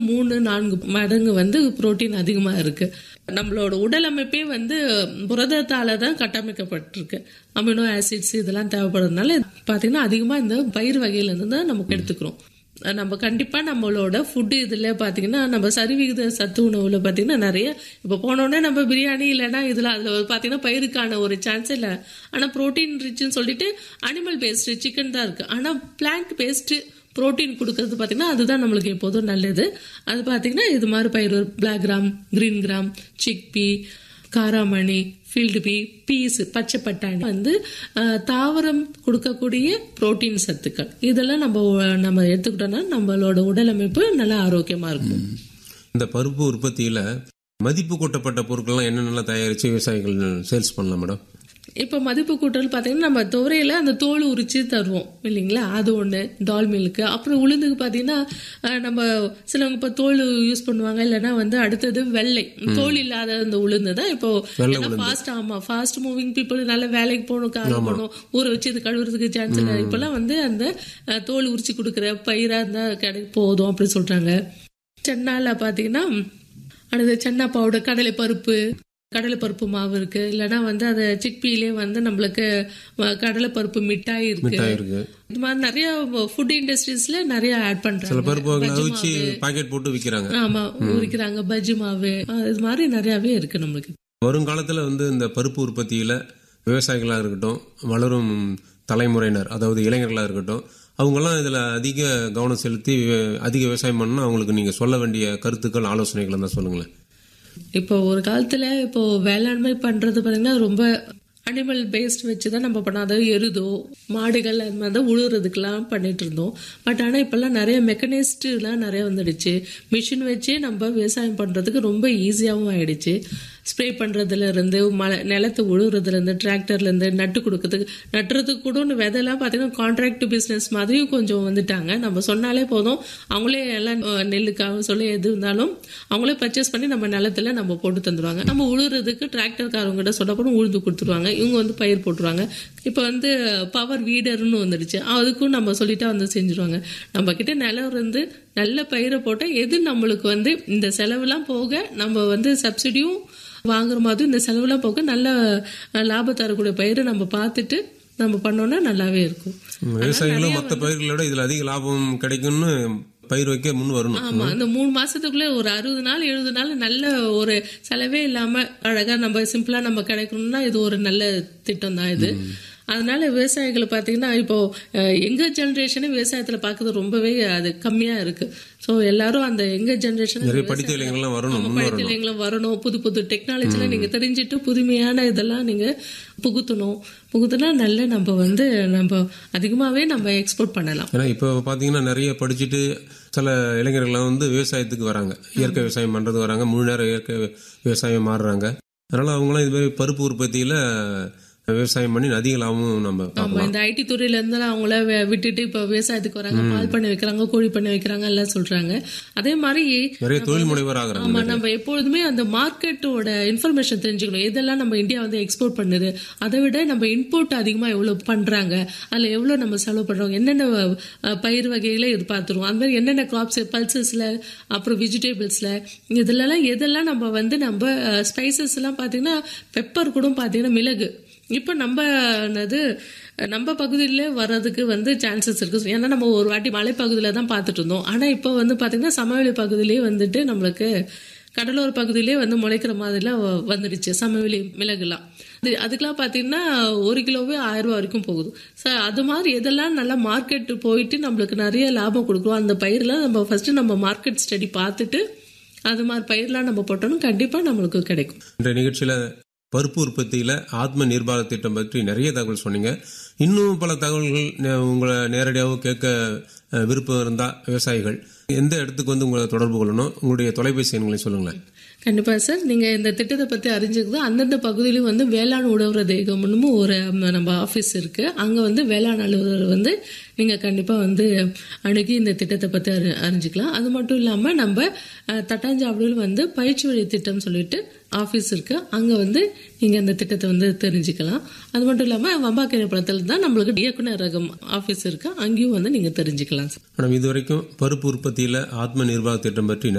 மூணு நான்கு மடங்கு வந்து புரோட்டீன் அதிகமா இருக்கு நம்மளோட உடல் அமைப்பே வந்து புரதத்தால தான் கட்டமைக்கப்பட்டிருக்கு அமினோ ஆசிட்ஸ் இதெல்லாம் தேவைப்படுறதுனால பாத்தீங்கன்னா அதிகமா இந்த பயிர் வகையில இருந்து தான் நமக்கு எடுத்துக்கிறோம் நம்ம கண்டிப்பா நம்மளோட ஃபுட்டு இதுல பாத்தீங்கன்னா நம்ம சரிவிகித சத்து உணவுல பாத்தீங்கன்னா நிறைய இப்ப போனோடனே நம்ம பிரியாணி இல்லைன்னா இதுல அதுல ஒரு பாத்தீங்கன்னா பயிருக்கான ஒரு சான்ஸ் இல்ல ஆனா புரோட்டீன் ரிச்னு சொல்லிட்டு அனிமல் பேஸ்ட் சிக்கன் தான் இருக்கு ஆனா பிளான்ட் பேஸ்ட் புரோட்டீன் கொடுக்கறது பார்த்தீங்கன்னா அதுதான் நம்மளுக்கு எப்போதும் நல்லது அது பார்த்தீங்கன்னா இது மாதிரி பயிர் black gram green gram chickpea காராமணி ஃபீல்டு பீ பீஸ் பச்சை பட்டாணி வந்து அஹ், தாவரம் கொடுக்கக்கூடிய புரோட்டீன் சத்துக்கள் இதெல்லாம் நம்ம உ- நம்ம எடுத்துக்கிட்டோம்னா நம்மளோட உடல் அமைப்பு நல்லா ஆரோக்கியமா இருக்கும் இந்த பருப்பு உற்பத்தியில மதிப்பு கூட்டப்பட்ட பொருட்கள்லாம் என்னென்னலாம் தயாரிச்சு விவசாயிகள் சேல்ஸ் பண்ணலாம் மேடம் இப்போ மதிப்பு கூட்டல் பார்த்தீங்கன்னா நம்ம துவரையில அந்த தோல் உரிச்சு தருவோம் இல்லைங்களா அது ஒன்று டால் மில்க்கு அப்புறம் உளுந்துக்கு பார்த்தீங்கன்னா அஹ், நம்ம சிலவங்க இப்போ தோல் யூஸ் பண்ணுவாங்க இல்லைன்னா வந்து அடுத்தது வெள்ளை தோல் இல்லாத அந்த உளுந்து தான் இப்போ ஃபாஸ்ட் ஆமா ஃபாஸ்ட் மூவிங் பீப்புள் நல்ல வேலைக்கு போகணும் காலம் போகணும் ஊற வச்சு இது கழுவுறதுக்கு சான்ஸ் இல்லை இப்போல்லாம் வந்து அந்த அஹ், தோல் உரிச்சு கொடுக்குற பயிரா இருந்தா கிடை போதும் அப்படின்னு சொல்றாங்க சென்னால பார்த்தீங்கன்னா அடுத்து சென்னா பவுடர் கடலை பருப்பு கடலை பருப்பு மாவு இருக்கு இல்லைன்னா வந்து அந்த சிக்பிலே வந்து நம்மளுக்கு அஹ், கடலை பருப்பு மிட்டாய் இருக்கு மிட்டாய் இருக்கு இது மாதிரி நிறைய ஃபுட் இண்டஸ்ட்ரீஸ்ல நிறைய ஆட் சில பண்றாங்க பருப்பு வகைகளை அவிச்சு பாக்கெட் போட்டு விற்கிறாங்க ஆமா உரிக்கிறாங்க பஜ்ஜி மாவு அஹ், இது மாதிரி நிறையவே இருக்கு நம்மளுக்கு வருங்காலத்துல வந்து இந்த பருப்பு உற்பத்தியில விவசாயிகளா இருக்கட்டும் வளரும் தலைமுறையினர் அதாவது இளைஞர்களா இருக்கட்டும் அவங்கெல்லாம் இதுல அதிக கவனம் செலுத்தி வி- அதிக விவசாயம் பண்ணா அவங்களுக்கு நீங்க சொல்ல வேண்டிய கருத்துக்கள் ஆலோசனைகள் தான் சொல்லுங்களேன் இப்போ ஒரு காலத்துல இப்போ வேளாண்மை பண்றது பாத்தீங்கன்னா ரொம்ப அனிமல் பேஸ்ட் வச்சு தான் நம்ம பண்ணோம் அதாவது எருதோ மாடுகள் அது மாதிரி தான் உழுவுறதுக்கெல்லாம் பண்ணிட்டு இருந்தோம் பட் ஆனால் இப்போல்லாம் நிறைய மெக்கனைஸ்டுலாம் நிறைய வந்துடுச்சு மிஷின் வச்சே நம்ம விவசாயம் பண்ணுறதுக்கு ரொம்ப ஈஸியாகவும் ஆயிடுச்சு ஸ்ப்ரே பண்ணுறதுல இருந்து மழை நிலத்தை உழுவுறதுல இருந்து டிராக்டர்ல இருந்து நட்டு கொடுக்கறதுக்கு நட்டுறதுக்கு கூட ஒன்று விதைலாம் பார்த்தீங்கன்னா கான்ட்ராக்ட் பிஸ்னஸ் மாதிரியும் கொஞ்சம் வந்துட்டாங்க நம்ம சொன்னாலே போதும் அவங்களே எல்லாம் அஹ், நெல்லுக்காக சொல்லி எது இருந்தாலும் அவங்களே பர்ச்சேஸ் பண்ணி நம்ம நிலத்துல நம்ம போட்டு தந்துருவாங்க நம்ம உழுறதுக்கு டிராக்டர்காரவங்ககிட்ட சொல்ல போனால் உழுது கொடுத்துருவாங்க இவங்க வந்து பயிர் போட்டுருவாங்க இப்போ வந்து பவர் வீடர்னு வந்துடுச்சு அதுக்கும் நம்ம சொல்லிட்டா வந்து செஞ்சுருவாங்க நம்ம கிட்ட நிலம் இருந்து நல்ல பயிரை போட்டால் எது நம்மளுக்கு வந்து இந்த செலவுலாம் போக நம்ம வந்து சப்சிடியும் வாங்குற மாதிரி இந்த செலவுலாம் போக நல்ல அஹ், லாபம் தரக்கூடிய பயிரை நம்ம பார்த்துட்டு நம்ம பண்ணோம்னா நல்லாவே இருக்கும் விவசாயிகளும் மற்ற பயிர்களை விட இதுல அதிக லாபம் கிடைக்கும்னு பயிர் வைக்க முன் வரணும் ஆமா அந்த மூணு மாசத்துக்குள்ள ஒரு அறுபது நாள் எழுபது நாள் நல்ல ஒரு செலவே இல்லாம அழகா நம்ம சிம்பிளா நம்ம கிடைக்கணும்னா இது ஒரு நல்ல திட்டம் தான் இது அதனால விவசாயிகளை பார்த்தீங்கன்னா இப்போ அஹ், எங்க ஜெனரேஷனே விவசாயத்துல பார்க்கறது ரொம்பவே அது கம்மியா இருக்கு ஸோ எல்லாரும் அந்த எங்க ஜெனரேஷன் நிறைய படித்த இளைஞர்கள்லாம் வரணும் முன் வரணும் படித்தலைங்களும் வரணும் புது புது டெக்னாலஜிலாம் நீங்க தெரிஞ்சுட்டு புதுமையான இதெல்லாம் நீங்க புகுத்தணும் புகுத்துனா நல்ல நம்ம வந்து நம்ம அதிகமாவே நம்ம எக்ஸ்போர்ட் பண்ணலாம் ஏன்னா இப்போ பாத்தீங்கன்னா நிறைய படிச்சுட்டு சில இளைஞர்கள்லாம் வந்து விவசாயத்துக்கு வராங்க இயற்கை விவசாயம் பண்றது வராங்க முழு நேரம் இயற்கை விவசாயம் மாறுறாங்க அதனால அவங்களாம் இது மாதிரி பருப்பு உற்பத்தியில விவசாயம் பண்ணி அதிக லாபமும் நம்ம ஆமா பார்க்கலாம் இந்த ஐடி துறையில இருந்தாலும் அவங்கள வே- விட்டுட்டு இப்ப விவசாயத்துக்கு வராங்க பால் பண்ணை வைக்கிறாங்க கோழி பண்ணை வைக்கிறாங்க எல்லாம் சொல்றாங்க அதே மாதிரி நிறைய தொழில் முனைவர் ஆகுறாங்க ஆமா நம்ம எப்பொழுதுமே அந்த மார்க்கெட்டோட இன்ஃபர்மேஷன் தெரிஞ்சுக்கணும் எதெல்லாம் நம்ம இந்தியா வந்து எக்ஸ்போர்ட் பண்ணுது அதை விட நம்ம இன்போர்ட் அதிகமா எவ்வளவு பண்றாங்க அதுல எவ்வளவு நம்ம செலவு பண்றோம் என்னென்ன அஹ், பயிர் வகைகளை இது பார்த்துருவோம் அந்த மாதிரி என்னென்ன கிராப்ஸ் பல்சஸ்ல அப்புறம் வெஜிடபிள்ஸ்ல இதுலலாம் எதெல்லாம் நம்ம வந்து நம்ம ஸ்பைசஸ் எல்லாம் பாத்தீங்கன்னா பெப்பர் கூட பாத்தீங்கன்னா மிளகு இப்போ நம்ம என்னது நம்ம பகுதியிலே வர்றதுக்கு வந்து சான்சஸ் இருக்கு ஏன்னா நம்ம ஒரு வாட்டி மலைப்பகுதியில தான் பார்த்துட்டு இருந்தோம் ஆனா இப்போ வந்து பாத்தீங்கன்னா சமவெளி பகுதியிலேயே வந்துட்டு நம்மளுக்கு கடலோர பகுதியிலே வந்து முளைக்கிற மாதிரிலாம் வ- வந்துடுச்சு சமவெளி மிளகுலாம் அது அதுக்கெல்லாம் பார்த்தீங்கன்னா ஒரு கிலோவே ஆயிரம் ரூபாய் வரைக்கும் போகுது ஸோ அது மாதிரி எதெல்லாம் நல்லா மார்க்கெட் போயிட்டு நம்மளுக்கு நிறைய லாபம் கொடுக்கும் அந்த பயிரெலாம் நம்ம ஃபர்ஸ்ட் நம்ம மார்க்கெட் ஸ்டடி பார்த்துட்டு அது மாதிரி பயிரெலாம் நம்ம போட்டோம்னா கண்டிப்பாக நம்மளுக்கு கிடைக்கும் இன்றைய நிகழ்ச்சியில பருப்பு உற்பத்தியில ஆத்ம நிர்வாக திட்டம் பற்றி நிறைய தகவல் சொன்னீங்க இன்னும் பல தகவல்கள் நே- உங்களை நேரடியாகவும் கேட்க அஹ், விருப்பம் இருந்தா விவசாயிகள் எந்த இடத்துக்கு வந்து உங்களை தொடர்பு கொள்ளணும் உங்களுடைய தொலைபேசி எண்களை சொல்லுங்களேன் கண்டிப்பா சார் நீங்க இந்த திட்டத்தை பத்தி அறிஞ்சுக்கிறது அந்தந்த பகுதியிலும் வந்து வேளாண் உழவுற தேகம்னு ஒரு ம், நம்ம ஆபீஸ் இருக்கு அங்க வந்து வேளாண் அலுவலர் வந்து நீங்க கண்டிப்பா வந்து அணுகி இந்த திட்டத்தை பத்தி அறி- அறிஞ்சுக்கலாம் அது மட்டும் இல்லாம நம்ம அஹ், தட்டாஞ்சாவடியில் வந்து பயிற்சி வழி திட்டம் சொல்லிட்டு ஆபீஸ் இருக்கு அங்க வந்து நீங்க அந்த திட்டத்தை வந்து தெரிஞ்சுக்கலாம் அது மட்டும் இல்லாம வம்பாக்கரை பழத்தில் தான் நம்மளுக்கு இயக்குனர் ரகம் ஆபீஸ் இருக்கு அங்கேயும் வந்து நீங்க தெரிஞ்சுக்கலாம் மேடம் இதுவரைக்கும் பருப்பு உற்பத்தியில ஆத்ம நிர்வாக திட்டம் பற்றி